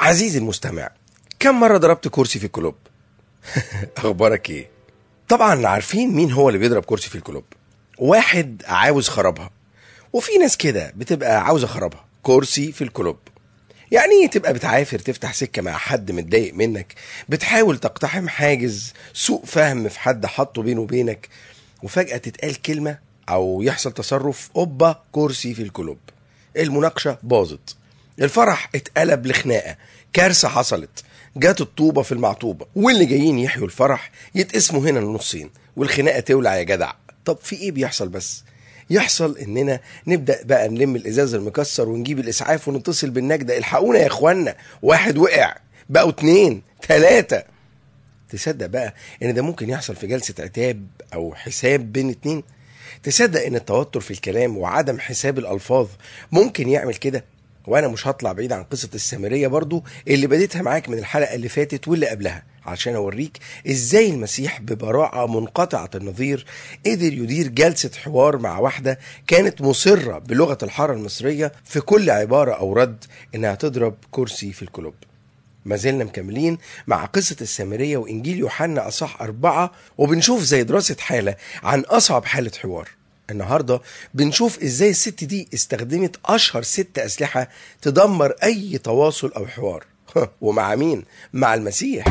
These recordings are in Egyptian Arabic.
عزيزي المستمع كم مرة ضربت كرسي في الكلوب؟ أخبارك إيه؟ طبعا عارفين مين هو اللي بيضرب كرسي في الكلوب واحد عاوز خرابها وفي ناس كده بتبقى عاوزة خرابها كرسي في الكلوب يعني تبقى بتعافر تفتح سكة مع حد متضايق منك بتحاول تقتحم حاجز سوء فهم في حد حطه بينه وبينك وفجأة تتقال كلمة أو يحصل تصرف أوبا كرسي في الكلوب المناقشة باظت الفرح اتقلب لخناقة كارثة حصلت جات الطوبة في المعطوبة واللي جايين يحيوا الفرح يتقسموا هنا لنصين والخناقة تولع يا جدع طب في ايه بيحصل بس يحصل اننا نبدا بقى نلم الازاز المكسر ونجيب الاسعاف ونتصل بالنجدة الحقونا يا اخوانا واحد وقع بقوا اتنين تلاتة تصدق بقى ان ده ممكن يحصل في جلسة عتاب او حساب بين اتنين تصدق ان التوتر في الكلام وعدم حساب الالفاظ ممكن يعمل كده وانا مش هطلع بعيد عن قصة السامرية برضو اللي بديتها معاك من الحلقة اللي فاتت واللي قبلها عشان اوريك ازاي المسيح ببراعة منقطعة النظير قدر يدير جلسة حوار مع واحدة كانت مصرة بلغة الحارة المصرية في كل عبارة او رد انها تضرب كرسي في الكلوب ما زلنا مكملين مع قصة السامرية وإنجيل يوحنا أصح أربعة وبنشوف زي دراسة حالة عن أصعب حالة حوار النهاردة بنشوف إزاي الست دي استخدمت أشهر ست أسلحة تدمر أي تواصل أو حوار ومع مين؟ مع المسيح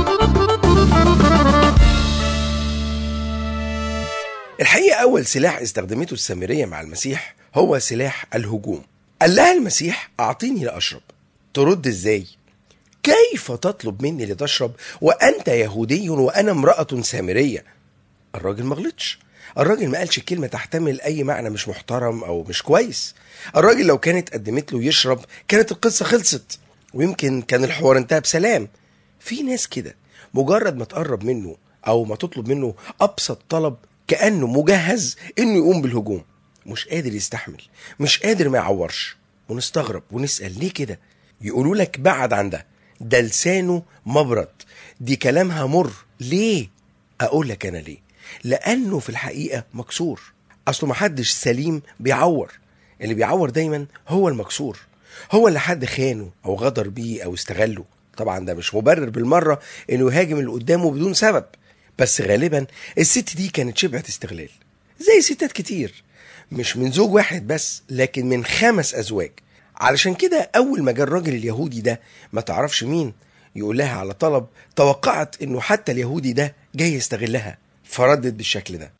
الحقيقة أول سلاح استخدمته السامرية مع المسيح هو سلاح الهجوم قال لها المسيح أعطيني لأشرب ترد إزاي؟ كيف تطلب مني لتشرب وأنت يهودي وأنا امرأة سامرية الراجل ما غلطش الراجل ما قالش كلمة تحتمل أي معنى مش محترم أو مش كويس الراجل لو كانت قدمت له يشرب كانت القصة خلصت ويمكن كان الحوار انتهى بسلام في ناس كده مجرد ما تقرب منه أو ما تطلب منه أبسط طلب كأنه مجهز إنه يقوم بالهجوم مش قادر يستحمل مش قادر ما يعورش ونستغرب ونسأل ليه كده يقولوا لك بعد عن ده ده لسانه مبرد دي كلامها مر ليه اقول لك انا ليه لانه في الحقيقه مكسور اصله محدش سليم بيعور اللي بيعور دايما هو المكسور هو اللي حد خانه او غدر بيه او استغله طبعا ده مش مبرر بالمره انه يهاجم اللي قدامه بدون سبب بس غالبا الست دي كانت شبهه استغلال زي ستات كتير مش من زوج واحد بس لكن من خمس ازواج علشان كده اول ما جه الراجل اليهودي ده ما تعرفش مين يقول لها على طلب توقعت انه حتى اليهودي ده جاي يستغلها فردت بالشكل ده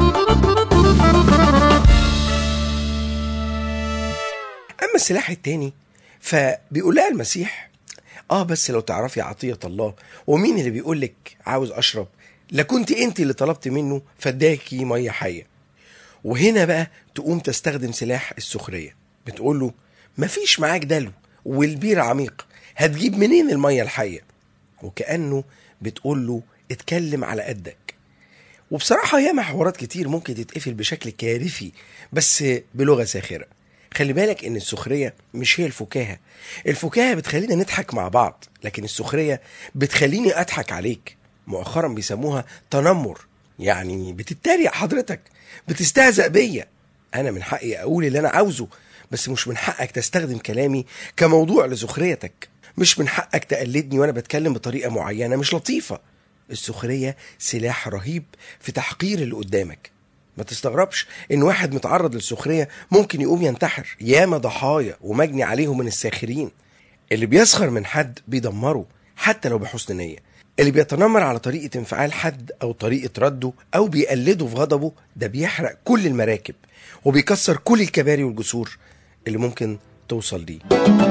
اما السلاح التاني فبيقول لها المسيح اه بس لو تعرفي عطية الله ومين اللي بيقول لك عاوز اشرب لكنت انت اللي طلبت منه فاداكي ميه حيه وهنا بقى تقوم تستخدم سلاح السخريه بتقول له مفيش معاك دلو والبير عميق هتجيب منين الميه الحيه وكانه بتقول له اتكلم على قدك وبصراحة ياما حوارات كتير ممكن تتقفل بشكل كارثي بس بلغة ساخرة خلي بالك ان السخرية مش هي الفكاهة الفكاهة بتخلينا نضحك مع بعض لكن السخرية بتخليني اضحك عليك مؤخرا بيسموها تنمر يعني بتتريق حضرتك بتستهزأ بيا انا من حقي اقول اللي انا عاوزه بس مش من حقك تستخدم كلامي كموضوع لسخريتك مش من حقك تقلدني وانا بتكلم بطريقة معينة مش لطيفة السخرية سلاح رهيب في تحقير اللي قدامك ما تستغربش ان واحد متعرض للسخرية ممكن يقوم ينتحر ياما ضحايا ومجني عليهم من الساخرين اللي بيسخر من حد بيدمره حتى لو بحسن نية اللي بيتنمر على طريقة انفعال حد أو طريقة رده أو بيقلده في غضبه ده بيحرق كل المراكب وبيكسر كل الكباري والجسور اللي ممكن توصل ليه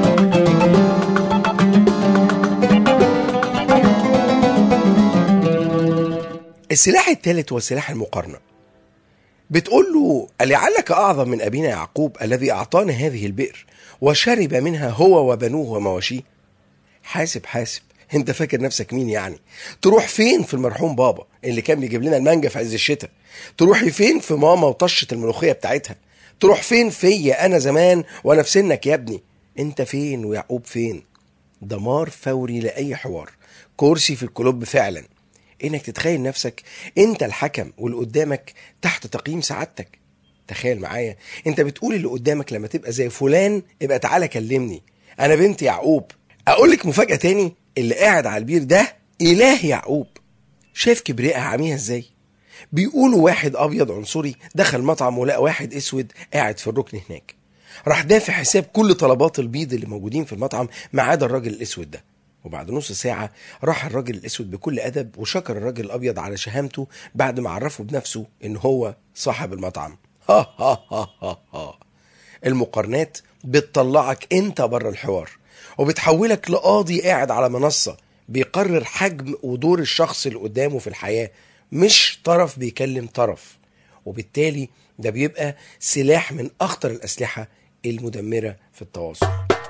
السلاح الثالث هو سلاح المقارنة بتقول له ألعلك أعظم من أبينا يعقوب الذي أعطانا هذه البئر وشرب منها هو وبنوه ومواشيه حاسب حاسب انت فاكر نفسك مين يعني تروح فين في المرحوم بابا اللي كان بيجيب لنا المانجا في عز الشتاء تروحي فين في ماما وطشة الملوخية بتاعتها تروح فين فيا انا زمان وانا في سنك يا ابني انت فين ويعقوب فين دمار فوري لاي حوار كرسي في الكلوب فعلا انك تتخيل نفسك انت الحكم واللي قدامك تحت تقييم سعادتك تخيل معايا انت بتقول اللي قدامك لما تبقى زي فلان ابقى تعالى كلمني انا بنت يعقوب اقول لك مفاجاه تاني اللي قاعد على البير ده اله يعقوب شايف كبريائها عاميها ازاي بيقولوا واحد ابيض عنصري دخل مطعم ولقى واحد اسود قاعد في الركن هناك راح دافع حساب كل طلبات البيض اللي موجودين في المطعم ما عدا الراجل الاسود ده وبعد نص ساعة راح الراجل الأسود بكل أدب وشكر الراجل الأبيض على شهامته بعد ما عرفه بنفسه إن هو صاحب المطعم ها ها ها ها ها المقارنات بتطلعك أنت بره الحوار وبتحولك لقاضي قاعد على منصة بيقرر حجم ودور الشخص اللي قدامه في الحياة مش طرف بيكلم طرف وبالتالي ده بيبقى سلاح من أخطر الأسلحة المدمرة في التواصل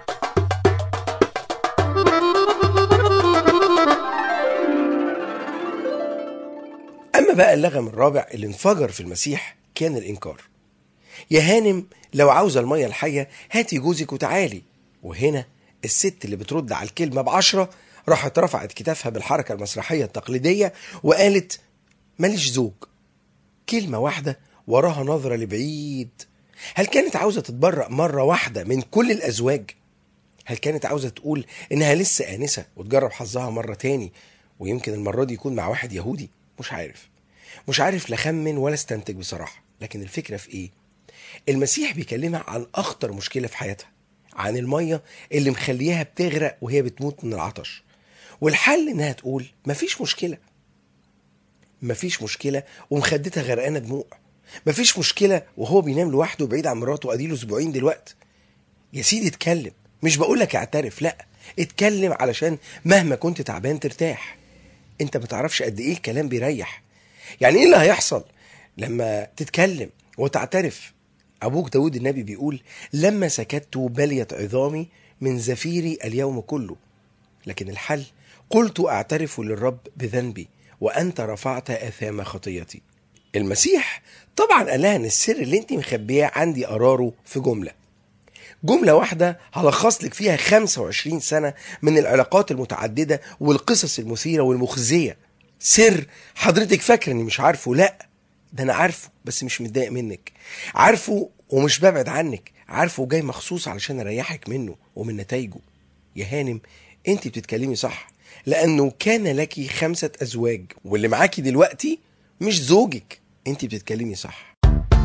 أما بقى اللغم الرابع اللي انفجر في المسيح كان الإنكار يا هانم لو عاوزة المية الحية هاتي جوزك وتعالي وهنا الست اللي بترد على الكلمة بعشرة راحت رفعت كتافها بالحركة المسرحية التقليدية وقالت ماليش زوج كلمة واحدة وراها نظرة لبعيد هل كانت عاوزة تتبرأ مرة واحدة من كل الأزواج؟ هل كانت عاوزة تقول إنها لسه آنسة وتجرب حظها مرة تاني ويمكن المرة دي يكون مع واحد يهودي؟ مش عارف مش عارف لا خمن ولا استنتج بصراحة لكن الفكرة في إيه؟ المسيح بيكلمها عن أخطر مشكلة في حياتها عن المية اللي مخليها بتغرق وهي بتموت من العطش والحل إنها تقول مفيش مشكلة مفيش مشكلة ومخدتها غرقانة دموع مفيش مشكلة وهو بينام لوحده بعيد عن مراته اديله اسبوعين دلوقتي يا سيدي اتكلم مش بقولك اعترف لا اتكلم علشان مهما كنت تعبان ترتاح انت ما تعرفش قد ايه الكلام بيريح يعني ايه اللي هيحصل لما تتكلم وتعترف ابوك داود النبي بيقول لما سكت بليت عظامي من زفيري اليوم كله لكن الحل قلت اعترف للرب بذنبي وانت رفعت اثام خطيتي المسيح طبعا قال لها ان السر اللي انت مخبيه عندي قراره في جمله جمله واحده هلخص لك فيها 25 سنه من العلاقات المتعدده والقصص المثيره والمخزيه سر حضرتك فاكره اني مش عارفه لا ده انا عارفه بس مش متضايق منك عارفه ومش ببعد عنك عارفه وجاي مخصوص علشان اريحك منه ومن نتائجه يا هانم انت بتتكلمي صح لانه كان لك خمسه ازواج واللي معاكي دلوقتي مش زوجك انت بتتكلمي صح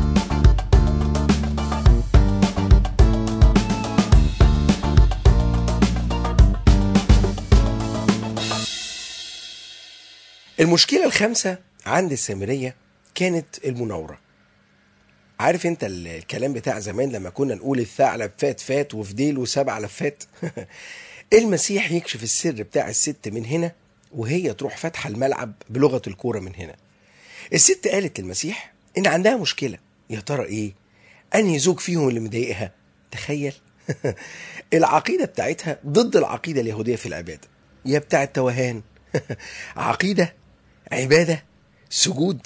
المشكلة الخامسة عند السامرية كانت المناورة عارف انت ال- الكلام بتاع زمان لما كنا نقول الثعلب فات فات وفي ديله سبع لفات المسيح يكشف السر بتاع الست من هنا وهي تروح فاتحة الملعب بلغة الكورة من هنا الست قالت للمسيح ان عندها مشكله يا ترى ايه انهي زوج فيهم اللي مضايقها تخيل العقيده بتاعتها ضد العقيده اليهوديه في العباده يا بتاع التوهان عقيده عباده سجود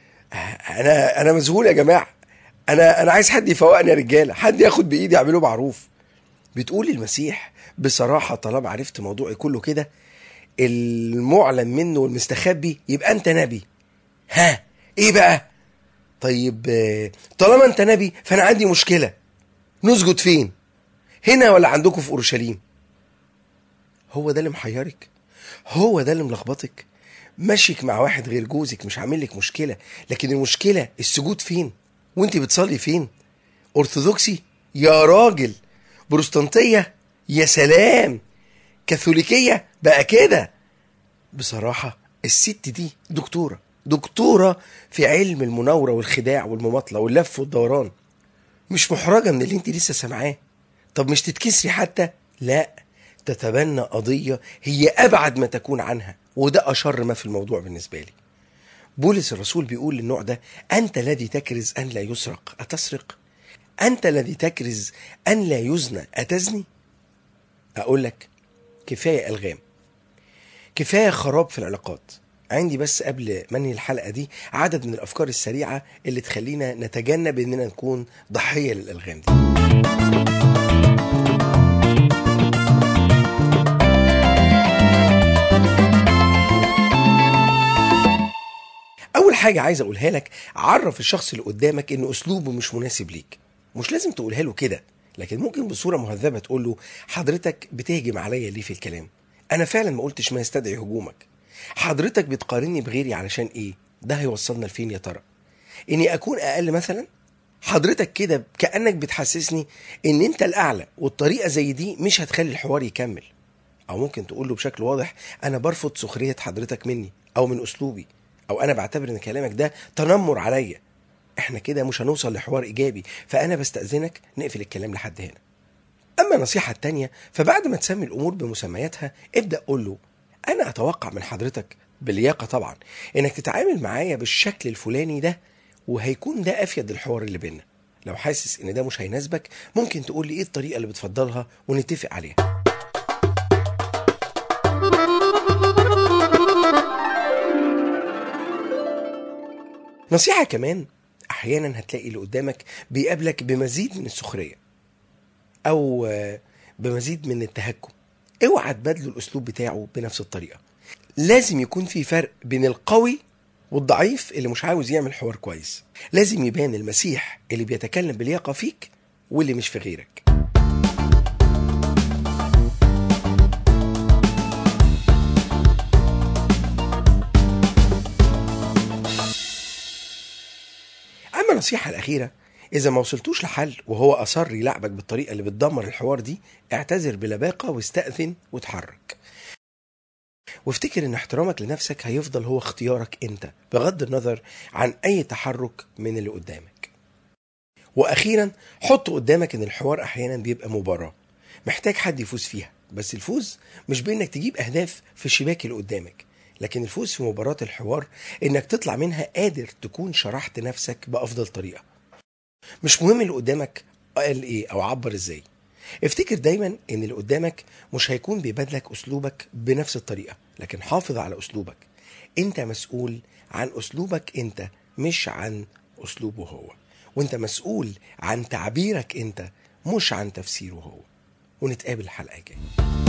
انا انا مذهول يا جماعه انا انا عايز حد يفوقني يا رجاله حد ياخد بايدي يعمله معروف بتقول المسيح بصراحه طالما عرفت موضوعي كله كده المعلن منه والمستخبي يبقى انت نبي ها ايه بقى طيب آه، طالما انت نبي فانا عندي مشكله نسجد فين هنا ولا عندكم في اورشليم هو ده اللي محيرك هو ده اللي ملخبطك ماشيك مع واحد غير جوزك مش عامل لك مشكله لكن المشكله السجود فين وانت بتصلي فين ارثوذكسي يا راجل بروستانتيه يا سلام كاثوليكيه بقى كده بصراحة الست دي دكتورة دكتورة في علم المناورة والخداع والمماطلة واللف والدوران مش محرجة من اللي انت لسه سامعاه طب مش تتكسري حتى لا تتبنى قضية هي أبعد ما تكون عنها وده أشر ما في الموضوع بالنسبة لي بولس الرسول بيقول للنوع ده أنت الذي تكرز أن لا يسرق أتسرق أنت الذي تكرز أن لا يزنى أتزني أقول لك كفاية ألغام كفايه خراب في العلاقات عندي بس قبل ما انهي الحلقه دي عدد من الافكار السريعه اللي تخلينا نتجنب اننا نكون ضحيه للالغام دي اول حاجه عايز اقولها لك عرف الشخص اللي قدامك ان اسلوبه مش مناسب ليك مش لازم تقولها له كده لكن ممكن بصوره مهذبه تقول له حضرتك بتهجم عليا ليه في الكلام انا فعلا ما قلتش ما يستدعي هجومك حضرتك بتقارني بغيري علشان ايه ده هيوصلنا لفين يا ترى اني اكون اقل مثلا حضرتك كده كانك بتحسسني ان انت الاعلى والطريقه زي دي مش هتخلي الحوار يكمل او ممكن تقول له بشكل واضح انا برفض سخريه حضرتك مني او من اسلوبي او انا بعتبر ان كلامك ده تنمر عليا احنا كده مش هنوصل لحوار ايجابي فانا بستاذنك نقفل الكلام لحد هنا اما النصيحه التانية فبعد ما تسمي الامور بمسمياتها ابدا قول له انا اتوقع من حضرتك باللياقه طبعا انك تتعامل معايا بالشكل الفلاني ده وهيكون ده افيد الحوار اللي بينا لو حاسس ان ده مش هيناسبك ممكن تقول لي ايه الطريقه اللي بتفضلها ونتفق عليها نصيحة كمان أحيانا هتلاقي اللي قدامك بيقابلك بمزيد من السخرية أو آه، بمزيد من التهكم اوعى تبادله الأسلوب بتاعه بنفس الطريقة لازم يكون في فرق بين القوي والضعيف اللي مش عاوز يعمل حوار كويس لازم يبان المسيح اللي بيتكلم بلياقة فيك واللي مش في غيرك اما النصيحه الاخيره اذا ما وصلتوش لحل وهو اصر يلعبك بالطريقه اللي بتدمر الحوار دي اعتذر بلباقه واستاذن واتحرك وافتكر ان احترامك لنفسك هيفضل هو اختيارك انت بغض النظر عن اي تحرك من اللي قدامك واخيرا حط قدامك ان الحوار احيانا بيبقى مباراه محتاج حد يفوز فيها بس الفوز مش بانك تجيب اهداف في الشباك اللي قدامك لكن الفوز في مباراة الحوار انك تطلع منها قادر تكون شرحت نفسك بافضل طريقة مش مهم اللي قدامك قال ايه او عبر ازاي افتكر دايما ان اللي قدامك مش هيكون بيبادلك اسلوبك بنفس الطريقة لكن حافظ على اسلوبك انت مسؤول عن اسلوبك انت مش عن اسلوبه هو وانت مسؤول عن تعبيرك انت مش عن تفسيره هو ونتقابل الحلقة الجاية